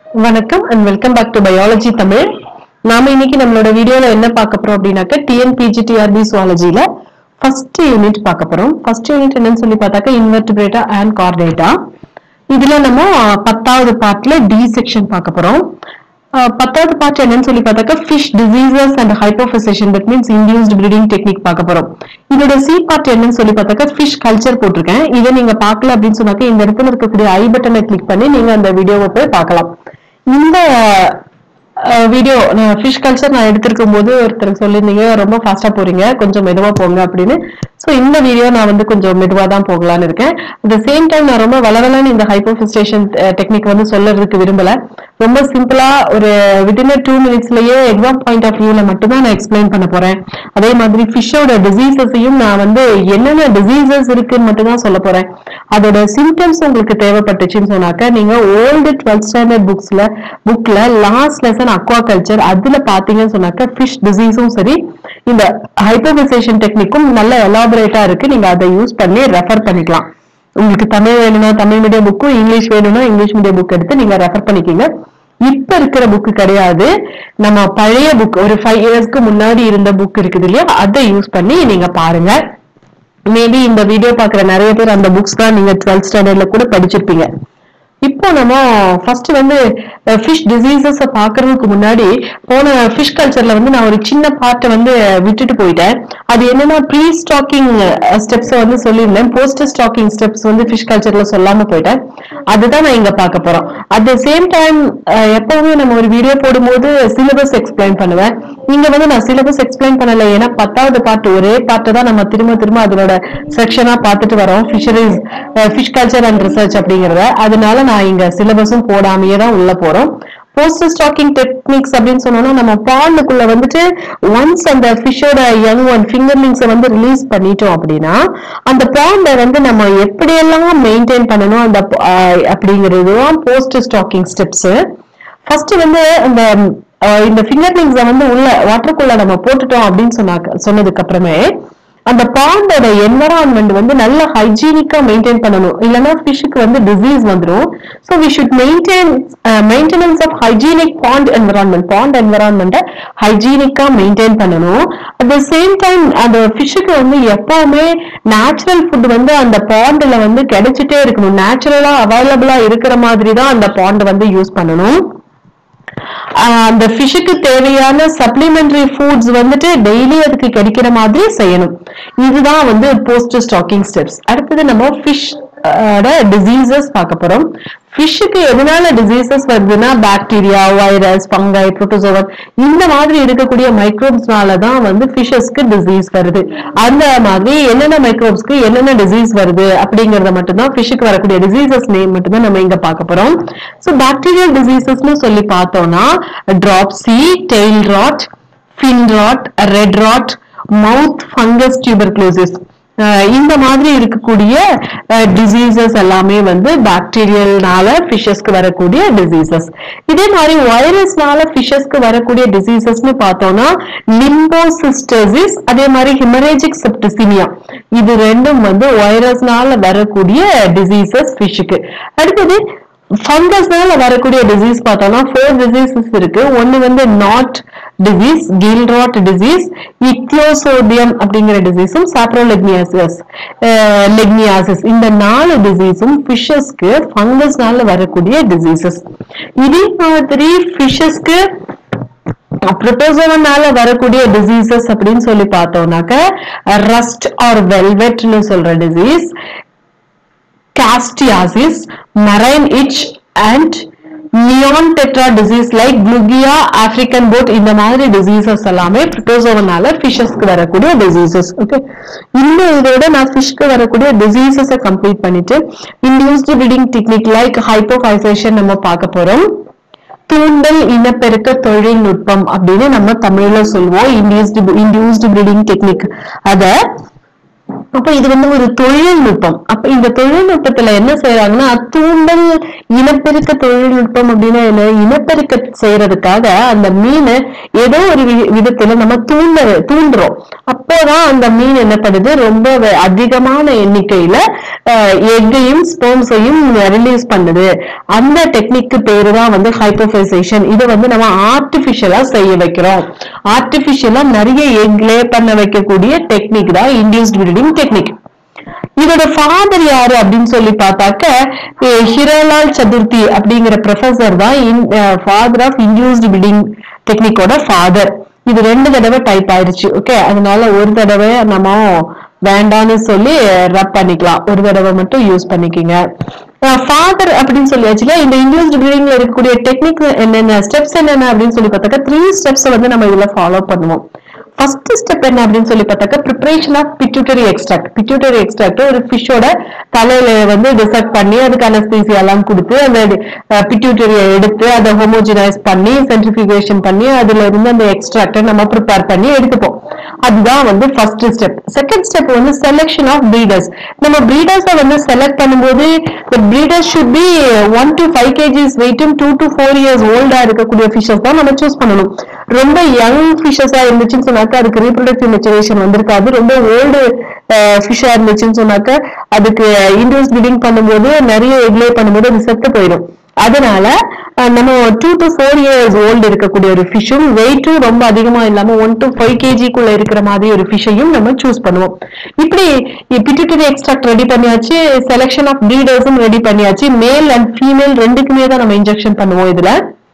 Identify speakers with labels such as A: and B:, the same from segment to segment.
A: வணக்கம் and welcome back to biology Tamil நாம இன்னைக்கு நம்மளோட வீடியோல என்ன பார்க்க போறோம் அப்படின்னாக்க டிஎன்பிஜி டிஆர்பி சுவாலஜில ஃபர்ஸ்ட் யூனிட் பார்க்க போறோம் ஃபர்ஸ்ட் யூனிட் என்னன்னு சொல்லி பார்த்தாக்க இன்வெர்டிபிரேட்டா அண்ட் கார்டேட்டா இதுல நம்ம அஹ், பத்தாவது பார்ட்ல டி செக்ஷன் பார்க்க போறோம் அஹ், பத்தாவது பார்ட் என்னன்னு சொல்லி பார்த்தாக்க fish diseases and hypophysation that means induced breeding technique பார்க்க போறோம் இதோட சி பார்ட் என்னன்னு சொல்லி பார்த்தாக்க ஃபிஷ் கல்ச்சர் போட்டிருக்கேன் இதை நீங்க பார்க்கல அப்படின்னு சொன்னாக்க இந்த இடத்துல இருக்கக்கூடிய ஐ பட்டனை கிளிக் பண்ணி நீங்க அந்த வீடியோவை போய் பார்க்கலாம் இந்த வீடியோ ஃபிஷ் கல்ச்சர் நான் எடுத்திருக்கும் போது ஒருத்தர் சொல்லியிருந்தீங்க ரொம்ப ஃபாஸ்டா போறீங்க கொஞ்சம் மெதுவா போங்க அப்படின்னு ஸோ இந்த வீடியோ நான் வந்து கொஞ்சம் மெதுவா தான் போகலான்னு இருக்கேன் அட் த சேம் டைம் நான் ரொம்ப வளவலன்னு இந்த ஹைப்போஃபிஸ்டேஷன் டெக்னிக் வந்து சொல்லறதுக்கு விரும்பல ரொம்ப சிம்பிளா ஒரு வித்தின் டூ மினிட்ஸ்லயே எக்ஸாம் பாயிண்ட் ஆஃப் வியூல மட்டும்தான் நான் எக்ஸ்பிளைன் பண்ண போறேன் அதே மாதிரி ஃபிஷ்ஷோட டிசீசஸையும் நான் வந்து என்னென்ன டிசீசஸ் இருக்குன்னு மட்டும் தான் சொல்ல போறேன் அதோட சிம்டம்ஸ் உங்களுக்கு தேவைப்பட்டுச்சுன்னு சொன்னாக்க நீங்க ஓல்டு டுவெல்த் ஸ்டாண்டர்ட் புக்ஸ்ல புக்ல லாஸ்ட் லெசன் அக்வா கல்ச்சர் அதுல பாத்தீங்கன்னு சொன்னாக்க ஃபிஷ் டிசீஸும் சரி இந்த ஹைப்போபிசேஷன் டெக்னிக்கும் நல்ல எலாபரேட்டா இருக்கு நீங்க அதை யூஸ் பண்ணி ரெஃபர் பண்ணிக்கலாம் உங்களுக்கு தமிழ் வேணும்னா தமிழ் மீடியம் புக்கும் இங்கிலீஷ் வேணும்னா இங்கிலீஷ் மீடியம் புக் எடுத்து நீங்க ரெஃபர் பண்ணிக்கிங்க இப்ப இருக்கிற புக் கிடையாது நம்ம பழைய புக் ஒரு ஃபைவ் இயர்ஸ்க்கு முன்னாடி இருந்த புக் இருக்குது இல்லையா அதை யூஸ் பண்ணி நீங்க பாருங்க மேபி இந்த வீடியோ பாக்குற நிறைய பேர் அந்த புக்ஸ் தான் நீங்க டுவெல்த் ஸ்டாண்டர்ட்ல கூட படிச்சிருப்பீங்க இப்போ நம்ம ஃபர்ஸ்ட் வந்து ஃபிஷ் டிசீசஸ் பாக்குறதுக்கு முன்னாடி போன ஃபிஷ் கல்ச்சர்ல வந்து நான் ஒரு சின்ன பார்ட்டை வந்து விட்டுட்டு போயிட்டேன் அது என்னன்னா ப்ரீ ஸ்டாக்கிங் ஸ்டெப்ஸ் வந்து சொல்லியிருந்தேன் போஸ்ட் ஸ்டாக்கிங் ஸ்டெப்ஸ் வந்து ஃபிஷ் கல்ச்சர்ல சொல்லாம போயிட்டேன் அதுதான் நான் இங்க பார்க்க போறோம் அட் த சேம் டைம் எப்பவுமே நம்ம ஒரு வீடியோ போடும்போது சிலபஸ் எக்ஸ்பிளைன் பண்ணுவேன் இங்க வந்து நான் சிலபஸ் எக்ஸ்பிளைன் பண்ணல ஏன்னா பத்தாவது பார்ட் ஒரே பார்ட்டை தான் நம்ம திரும்ப திரும்ப அதனோட செக்ஷனா பார்த்துட்டு வரோம் fisheries fish culture and research அப்படிங்கறத அதனால நான் இங்க சிலபஸும் போடாமையே தான் உள்ள போறோம் போஸ்ட் ஸ்டாக்கிங் டெக்னிக்ஸ் அப்படின்னு சொன்னோம்னா நம்ம பாண்டுக்குள்ள வந்துட்டு ஒன்ஸ் அந்த ஃபிஷ்ஷோட யங் ஒன் ஃபிங்கர்லிங்ஸை வந்து ரிலீஸ் பண்ணிட்டோம் அப்படின்னா அந்த பாண்டை வந்து நம்ம எப்படியெல்லாம் மெயின்டைன் பண்ணணும் அந்த அஹ், அப்படிங்கிறது தான் போஸ்ட் ஸ்டாக்கிங் ஸ்டெப்ஸ் ஃபர்ஸ்ட் வந்து இந்த அஹ், இந்த ஃபிங்கர்லிங்ஸை வந்து உள்ள வாட்டருக்குள்ள நம்ம போட்டுட்டோம் அப்படின்னு சொன்னாக்க சொன்னதுக்கு அப்புறமே அந்த பாண்டோட என்வரான்மெண்ட் வந்து நல்ல ஹைஜீனிக்கா மெயின்டைன் பண்ணணும் இல்லைன்னா ஃபிஷ்ஷுக்கு வந்து டிசீஸ் வந்துடும் so we should maintain maintenance of hygienic pond environment pond என்வரான்மெண்ட்டை ஹைஜீனிக்கா மெயின்டைன் பண்ணணும் அட் த சேம் டைம் அந்த ஃபிஷ்ஷுக்கு வந்து எப்பவுமே நேச்சுரல் ஃபுட் வந்து அந்த பாண்டில் வந்து கிடைச்சிட்டே இருக்கணும் நேச்சுரலா அவைலபிளா இருக்கிற மாதிரி தான் அந்த பாண்ட் வந்து யூஸ் பண்ணணும் ஆஹ் அந்த ஃபிஷ்ஷுக்கு தேவையான சப்ளிமெண்டரி ஃபுட்ஸ் வந்துட்டு டெய்லி அதுக்கு கிடைக்கிற மாதிரி செய்யணும் இதுதான் வந்து போஸ்ட் ஸ்டாக்கிங் ஸ்டெப்ஸ் அடுத்தது நம்ம ஃபிஷ் டிசீசஸ் பார்க்க போறோம் ஃபிஷ்ஷுக்கு எதனால டிசீசஸ் வருதுன்னா பாக்டீரியா வைரஸ் பங்கை புரோட்டோசோவன் இந்த மாதிரி இருக்கக்கூடிய மைக்ரோப்ஸ்னால தான் வந்து ஃபிஷஸ்க்கு டிசீஸ் வருது அந்த மாதிரி என்னென்ன மைக்ரோப்ஸ்க்கு என்னென்ன டிசீஸ் வருது அப்படிங்கறத மட்டும்தான் ஃபிஷ்ஷுக்கு வரக்கூடிய டிசீசஸ் நேம் மட்டும்தான் நம்ம இங்க பார்க்க போறோம் ஸோ பாக்டீரியல் டிசீசஸ்னு சொல்லி பார்த்தோம்னா dropsy tail rot fin rot red rot mouth fungus tuberculosis இந்த மாதிரி இருக்கக்கூடிய டிசீசஸ் எல்லாமே வந்து பாக்டீரியல்னால ஃபிஷஸ்க்கு வரக்கூடிய டிசீசஸ் இதே மாதிரி வைரஸ்னால ஃபிஷஸ்க்கு வரக்கூடிய டிசீசஸ்னு பார்த்தோம்னா லிம்போசிஸ்டசிஸ் அதே மாதிரி ஹிமரேஜிக் செப்டிசிமியா இது ரெண்டும் வந்து வைரஸ்னால வரக்கூடிய டிசீசஸ் ஃபிஷ்ஷுக்கு அடுத்தது ஃபங்கஸ்னால வரக்கூடிய டிசீஸ் பார்த்தோம்னா ஃபோர் டிசீசஸ் இருக்கு ஒன்னு வந்து நாட் டிசீஸ் கில்ராட் டிசீஸ் இக்லோசோடியம் அப்படிங்கிற டிசீஸும் சாப்ரோலெக்னியாசிஸ் லெக்னியாசிஸ் இந்த நாலு டிசீஸும் ஃபிஷஸ்க்கு ஃபங்கஸ்னால வரக்கூடிய டிசீசஸ் இதே மாதிரி ஃபிஷஸ்க்கு புரோட்டோசோவனால வரக்கூடிய டிசீசஸ் அப்படின்னு சொல்லி பார்த்தோம்னாக்க ரஸ்ட் ஆர் வெல்வெட்னு சொல்ற disease castiasis, marine itch and neon tetra disease like glugea African boat இந்த மாதிரி டிசீசஸ் எல்லாமே புரோட்டோசோவனால ஃபிஷஸ்க்கு வரக்கூடிய டிசீசஸ் ஓகே இந்த இதோட நான் ஃபிஷ்க்கு வரக்கூடிய டிசீசஸை கம்ப்ளீட் பண்ணிட்டு induced breeding technique like hypophysation நம்ம பார்க்க போறோம் தூண்டல் இனப்பெருக்க தொழில்நுட்பம் அப்படின்னு நம்ம தமிழ்ல சொல்லுவோம் இன்டியூஸ்டு இன்டியூஸ்டு ப்ரீடிங் டெக்னிக் அத அப்ப இது வந்து ஒரு தொழில்நுட்பம் அப்ப இந்த தொழில்நுட்பத்துல என்ன செய்யறாங்கன்னா தூண்டல் இனப்பெருக்க தொழில்நுட்பம் அப்படின்னா என்ன இனப்பெருக்க செய்யறதுக்காக அந்த மீனை ஏதோ ஒரு வி- விதத்துல நம்ம தூண்ட தூண்டுறோம் அப்போதான் அந்த மீன் என்ன பண்ணுது ரொம்ப வே- அதிகமான எண்ணிக்கையில எக்கையும் ஸ்போம்ஸையும் ரிலீஸ் பண்ணுது அந்த டெக்னிக்கு பேரு தான் வந்து ஹைப்போஃபைசேஷன் இதை வந்து நம்ம ஆர்டிபிஷியலா செய்ய வைக்கிறோம் ஆர்டிபிஷியலா நிறைய எக் லே பண்ண வைக்கக்கூடிய டெக்னிக் தான் இன்டியூஸ்ட் பிரீடிங் டெக்னிக் இதோட ஃபாதர் யாரு அப்படின்னு சொல்லி பார்த்தாக்க அஹ் ஹிரோலால் சதுர்த்தி அப்படிங்கிற ப்ரொஃபசர் தான் ஃபாதர் ஆஃப் இன்டியூஸ்ட் பில்டிங் டெக்னிக்கோட ஃபாதர் இது ரெண்டு தடவை டைப் ஆயிருச்சு ஓகே அதனால ஒரு தடவை நம்ம வேண்டான்னு சொல்லி ரப் பண்ணிக்கலாம் ஒரு தடவை மட்டும் யூஸ் பண்ணிக்கிங்க ஃபாதர் அப்படின்னு சொல்லியாச்சுல இந்த இன்டியூஸ்ட் பில்டிங்ல இருக்கக்கூடிய டெக்னிக் என்னென்ன ஸ்டெப்ஸ் என்னென்ன அப்படின்னு சொல்லி பார்த்தாக்க த்ரீ ஸ்டெப்ஸ் வந்து நம்ம இதுல ஃபாலோ பண்ணுவோம் ஃபர்ஸ்ட் ஸ்டெப் என்ன அப்படின்னு சொல்லி பார்த்தாக்க preparation of pituitary extract pituitary extract ஒரு ஃபிஷ்ஷோட தலையில வந்து டிசெக்ட் பண்ணி அதுக்கு அனஸ்தீசியா எல்லாம் கொடுத்து அந்த பிட்யூட்டரியை எடுத்து அதை ஹோமோஜினைஸ் பண்ணி சென்ட்ரிஃபிகேஷன் பண்ணி அதுல இருந்து அந்த எக்ஸ்ட்ராக்டை நம்ம ப்ரிப்பேர் பண்ணி எடுத்துப்போம் அதுதான் வந்து ஃபர்ஸ்ட் ஸ்டெப் செகண்ட் ஸ்டெப் வந்து செலெக்ஷன் ஆஃப் பிரீடர்ஸ் நம்ம பிரீடர்ஸை வந்து செலக்ட் பண்ணும்போது breeders should be one to five KGs வெயிட்டும் டூ டு ஃபோர் இயர்ஸ் ஓல்டா இருக்கக்கூடிய ஃபிஷஸ் தான் நம்ம சூஸ் பண்ணணும் ரொம்ப யங் ஃபிஷஸா இருந்துச்சுன்னு சொன்னாக்க அதுக்கு ரீப்ரொடக்டிவ் மெச்சுரேஷன் வந்திருக்காது ரொம்ப ஓல்டு ஃபிஷ்ஷா இருந்துச்சுன்னு சொன்னாக்க அதுக்கு இன்டூஸ் பிடிங் பண்ணும்போது நிறைய எக்லே பண்ணும்போது அது செத்து போயிடும் அதனால அஹ், நம்ம two to four years old இருக்கக்கூடிய ஒரு ஃபிஷ்ஷும் வெயிட்டும் ரொம்ப அதிகமா இல்லாம ஒன் டு ஃபைவ் கேஜிக்குள்ள இருக்கிற மாதிரி ஒரு ஃபிஷ்ஷையும் நம்ம சூஸ் பண்ணுவோம் இப்படி பிட்யூட்டரி எக்ஸ்ட்ராக்ட் ரெடி பண்ணியாச்சு செலெக்ஷன் ஆஃப் பிரீடர்ஸும் ரெடி பண்ணியாச்சு மேல் அண்ட் ஃபீமேல் ரெண்டுக்குமே தான் நம்ம இன்ஜெக்ஷன் பண்ணுவோம் இதுல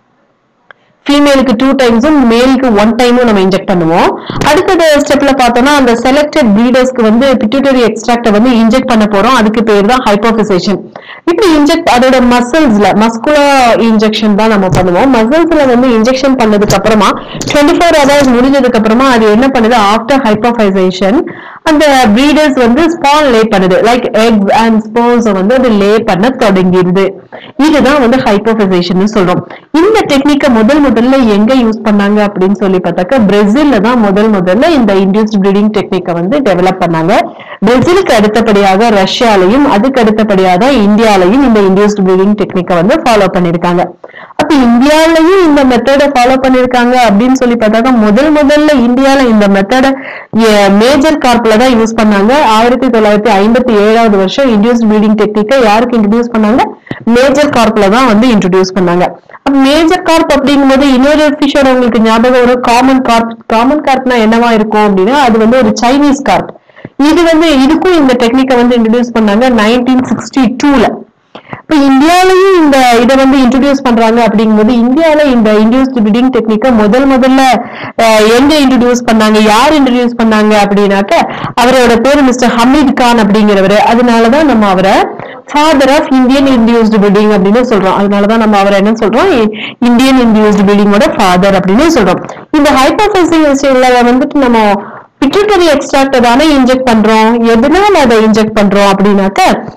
A: ஃபீமேலுக்கு டூ டைம்ஸும் மேலுக்கு ஒன் டைமும் நம்ம இன்ஜெக்ட் பண்ணுவோம் அடுத்தது ஸ்டெப்ல பார்த்தோம்னா அந்த செலக்டட் பிரீடர்ஸ்க்கு வந்து பிட்யூட்டரி எக்ஸ்ட்ராக்ட வந்து இன்ஜெக்ட் பண்ண போறோம் அதுக்கு பேர் தான் ஹைப்போபிசேஷன் இப்படி இன்ஜெக்ட் அதோட மசில்ஸ்ல மஸ்குலர் இன்ஜெக்ஷன் தான் நம்ம பண்ணுவோம் மசில்ஸ்ல வந்து இன்ஜெக்ஷன் பண்ணதுக்கு அப்புறமா டுவெண்ட்டி ஃபோர் ஹவர்ஸ் முடிஞ்சதுக்கு அப்புறமா அது என்ன பண்ணுது ஆஃப்டர் ஹைப்போபைசேஷன் அந்த பிரீடர்ஸ் வந்து ஸ்பான் லே பண்ணுது லைக் எக்ஸ் அண்ட் ஸ்போர்ஸ் வந்து அது லே பண்ண தொடங்கிடுது இதுதான் வந்து ஹைப்போபைசேஷன் சொல்றோம் இந்த டெக்னிக்கை முதல் முதல்ல எங்க யூஸ் பண்ணாங்க அப்படின்னு சொல்லி பார்த்தாக்க பிரேசில்ல தான் முதல் முதல்ல இந்த இன்டியூஸ்ட் பிரீடிங் டெக்னிக்கை வந்து டெவலப் பண்ணாங்க பிரேசிலுக்கு அடுத்தபடியாக ரஷ்யாலையும் அதுக்கு அடுத்தபடியாக தான் இந்தியாலையும் இந்த இன்டியூஸ்ட் பிரீடிங் டெக்னிக்கை வந்து ஃபாலோ பண்ணிருக்காங்க அப்ப இந்தியாலயும் இந்த மெத்தடை ஃபாலோ பண்ணிருக்காங்க அப்படின்னு சொல்லி பார்த்தாக்க முதல் முதல்ல இந்தியால இந்த மெத்தடை மேஜர் கார்ப்ல தான் யூஸ் பண்ணாங்க ஆயிரத்தி தொள்ளாயிரத்தி ஐம்பத்தி ஏழாவது வருஷம் இன்டியூஸ் பிரீடிங் டெக்னிக்கை யாருக்கு இன்ட்ரடியூஸ் பண்ணாங்க மேஜர் கார்ப்ல தான் வந்து இன்ட்ரடியூஸ் பண்ணாங்க அப்ப மேஜர் கார்ப் அப்படிங்கும்போது இன்னொரு ஃபிஷர் உங்களுக்கு ஞாபகம் ஒரு காமன் கார்ப் காமன் கார்ப்னா என்னவா இருக்கும் அப்படின்னா அது வந்து ஒரு சைனீஸ் கார்ப் இது வந்து இதுக்கும் இந்த டெக்னிக்கை வந்து இன்ட்ரடியூஸ் பண்ணாங்க நைன்டீன் சிக்ஸ்டி டூல இப்ப இந்தியாலயும் இந்த இதை வந்து இன்ட்ரடியூஸ் பண்றாங்க அப்படிங்கும்போது இந்தியால இந்த இன்டியூஸ்ட் பிடிங் டெக்னிக்கை முதல் முதல்ல அஹ், எங்க இன்ட்ரடியூஸ் பண்ணாங்க யார் இன்ட்ரடியூஸ் பண்ணாங்க அப்படின்னாக்க அவரோட பேரு மிஸ்டர் ஹமீத் கான் அப்படிங்கிறவரு அதனாலதான் நம்ம அவரை father of Indian induced building அப்படின்னு சொல்றோம் அதனாலதான் நம்ம அவரை என்ன சொல்றோம் இந்தியன் இன்டியூஸ்டு பில்டிங்கோட ஃபாதர் அப்படின்னு சொல்றோம் இந்த ஹைப்போபைசிங்ல வந்துட்டு நம்ம பிட்யூட்டரி எக்ஸ்ட்ராக்ட் தானே இன்ஜெக்ட் பண்றோம் எதனால அதை இன்ஜெக்ட் பண்றோம் அப்படின்னாக்க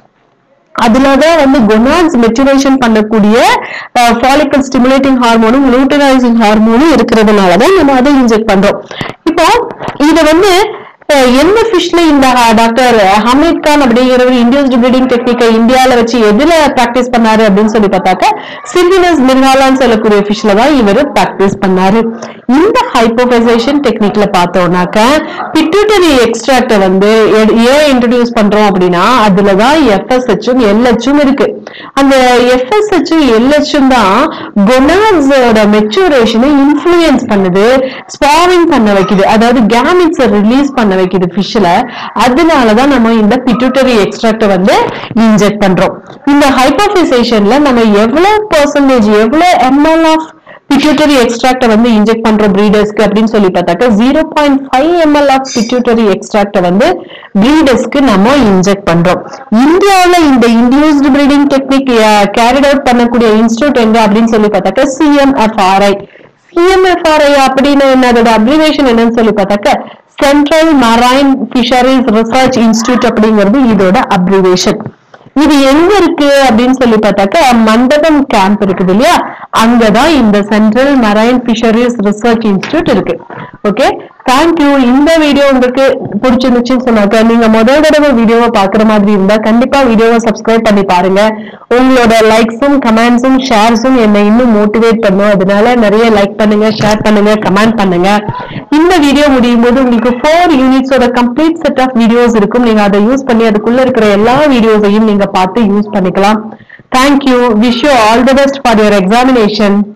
A: அதுலதான் வந்து கொனாட்ஸ் மெச்சுரேஷன் பண்ணக்கூடிய ஃபாலிக்கல் ஸ்டிமுலேட்டிங் ஹார்மோனும் லூட்டனைசிங் ஹார்மோனும் இருக்கிறதுனாலதான் நம்ம அதை இன்ஜெக்ட் பண்றோம் இப்போ இத வந்து அஹ், எந்த ஃபிஷ்ல இந்த டாக்டர் ஹமீத் கான் அப்படிங்கிறவர் இண்டியூஸ்டு பிரீடிங் டெக்னிக்கை இந்தியால வச்சு எதுல பிராக்டிஸ் பண்ணாரு அப்படின்னு சொல்லி பார்த்தாக்க சில்வினஸ் மிர்காலான்னு சொல்லக்கூடிய ஃபிஷ்ல தான் இவர் பிராக்டிஸ் பண்ணாரு இந்த ஹைப்போபைசேஷன் டெக்னிக்ல பார்த்தோம்னாக்க பிட்யூட்டரி எக்ஸ்ட்ராக்ட வந்து எ- ஏன் இன்ட்ரடியூஸ் பண்றோம் அப்படின்னா அதுலதான் எஃப்எஸ்ஹெச்சும் எல்ஹெச்சும் இருக்கு அந்த எஃப்எஸ்ஹெச்சும் எல்ஹெச்சும் தான் கொனாட்ஸோட மெச்சூரேஷனை இன்ஃப்ளூயன்ஸ் பண்ணுது ஸ்பாவிங் பண்ண வைக்குது அதாவது கேமிட்ஸை ரிலீஸ் பண்ண வைக்குது ஃபிஷ்ல அதனாலதான் நம்ம இந்த பிட்யூட்டரி எக்ஸ்ட்ராக்ட வந்து இன்ஜெக்ட் பண்றோம் இந்த ஹைப்போபிசேஷன்ல நம்ம எவ்வளவு பர்சன்டேஜ் எவ்வளவு எம்எல் ஆஃப் பிட்யூட்டரி எக்ஸ்ட்ராக்ட வந்து இன்ஜெக்ட் பண்றோம் பிரீடர்ஸ்க்கு அப்படின்னு சொல்லி பார்த்தாக்க zero point five ML of pituitary extract வந்து பிரீடர்ஸ்க்கு நம்ம இன்ஜெக்ட் பண்றோம் இந்தியாவுல இந்த induced breeding technique carried out பண்ணக்கூடிய இன்ஸ்டியூட் எங்க அப்படின்னு சொல்லி பார்த்தாக்க சிஎம்எஃப்ஆர்ஐ சிஎம்எஃப்ஆர்ஐ அப்படின்னு என்ன அதோட அப்ரிவேஷன் என்னன்னு சொல்லி பார்த்தாக்க central marine fisheries research institute அப்படிங்கிறது இதோட அப்ரிவேஷன் இது எங்க இருக்கு அப்படின்னு சொல்லி பார்த்தாக்க மண்டபம் கேம்ப் இருக்குது இல்லையா அங்கதான் இந்த central marine fisheries research institute இருக்கு ஓகே தேங்க்யூ இந்த வீடியோ உங்களுக்கு பிடிச்சிருந்துச்சுன்னு சொன்னாக்க நீங்க முதல் தடவை வீடியோவை பாக்குற மாதிரி இருந்தா கண்டிப்பா வீடியோவை சப்ஸ்கிரைப் பண்ணி பாருங்க உங்களோட லைக்ஸும் கமெண்ட்ஸும் ஷேர்ஸும் என்னை இன்னும் மோட்டிவேட் பண்ணும் அதனால நிறைய லைக் பண்ணுங்க ஷேர் பண்ணுங்க கமெண்ட் பண்ணுங்க இந்த வீடியோ முடியும் போது உங்களுக்கு ஃபோர் யூனிட்ஸோட கம்ப்ளீட் செட் ஆஃப் வீடியோஸ் இருக்கும் நீங்க அதை யூஸ் பண்ணி அதுக்குள்ள இருக்கிற எல்லா வீடியோஸையும் நீங்க பார்த்து யூஸ் பண்ணிக்கலாம் thank you wish you all the best for your examination